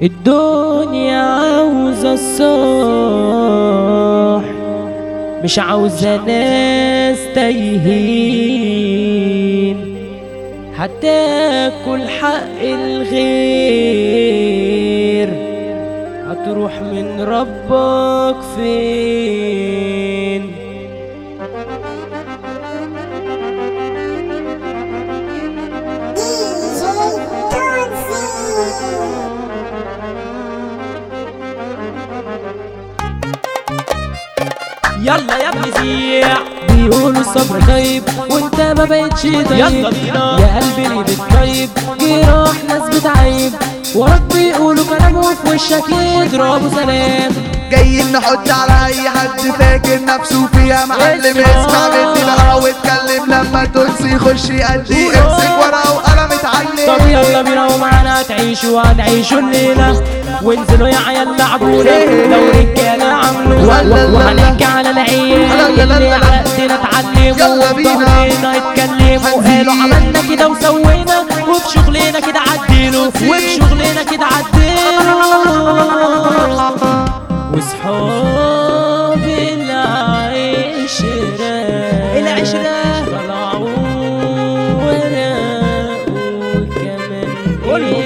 الدنيا عاوزة الصح مش عاوزة ناس تايهين هتاكل حق الغير هتروح من ربك فين يلا يا ابني زيع بيقولوا الصبر طيب وانت ما بقتش طيب يلا بينا. يا قلبي ليه بتطيب جراح ناس بتعيب وراك بيقولوا كلام وفي وشك يضربوا سلام جايين نحط على اي حد فاكر نفسه فيها معلم اسمع مني بقى واتكلم لما تنسي يخش يأدي امسك ورقه وقلم طب اتعلم يلا بينا ومعانا هتعيشوا هتعيشوا الليلة وانزلوا يا عيال لعبونا لو رجالة عملوا لا لا لا. وهنحكي على العيال لا لا لا اللي لا. على ايدينا اتعلموا يلا بينا. وبضهرنا اتكلموا هنزيد. قالوا عملنا كده وسوينا وفي شغلنا كده عديله وفي شغلنا كده عديله وصحاب العشرة العشرة. طلعوا وراقوا كمان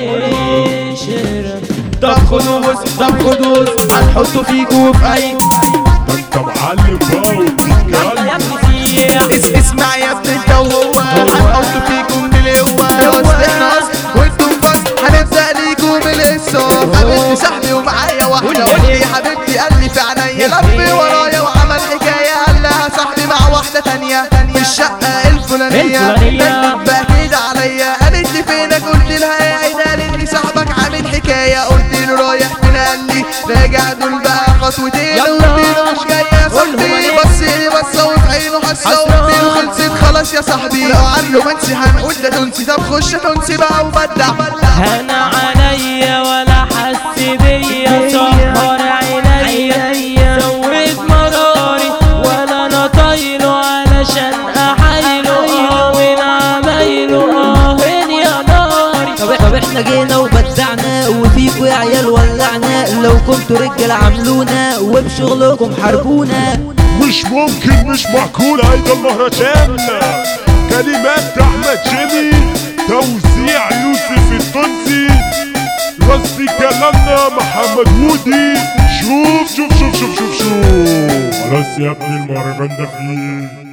قشرة طب خدوا بص طب خدوا بص هنحطه فيكوا في اي ده انت معلم بقى يلا يا وبتتكلم ابني سيح اس اسمع يا ابني انت وهو هنحط فيكم من القوة اصل احنا اصل وانتم فصل هنبدأ ليكم من القصة قابلت صاحبي ومعايا واحدة قلت لي حبيبتي قال لي في عينيا لف ورايا وعمل حكاية قال لها صاحبي مع واحدة تانية في الشقة الفلانية الفلانية. بقى كده عليا قالت لي فينك قلت لها يا عيد قالت لي صاحبك عامل حكاية قلت له رايح فين قال لي راجع دول بقى خطوتين يلا. قلت له مش جاية قول له صاحبي مالك. بص لي بصة وفي عينه حسة حسرة. قلت له خلصت خلاص يا صاحبي لو عن رومانسي هنقول ده تونسي طب خش يا تونسي بقى وبدع هنا عليا ولا حس بيا سهر عينيا زود مراري ولا انا طايله علشان احايله اه من عمايله اه وين يا ناري طب طب احنا جينا وبدعنا وفيكوا يا عيال ولعنا لو كنتوا رجال عملونا وبشغلكم حاربونا مش ممكن مش معقول هيدا المهرجان كلمات احمد جيمي توزيع يوسف التونسي رصي كلامنا محمد هودي شوف شوف شوف شوف شوف شوف خلاص يا ابني المهرجان ده فيه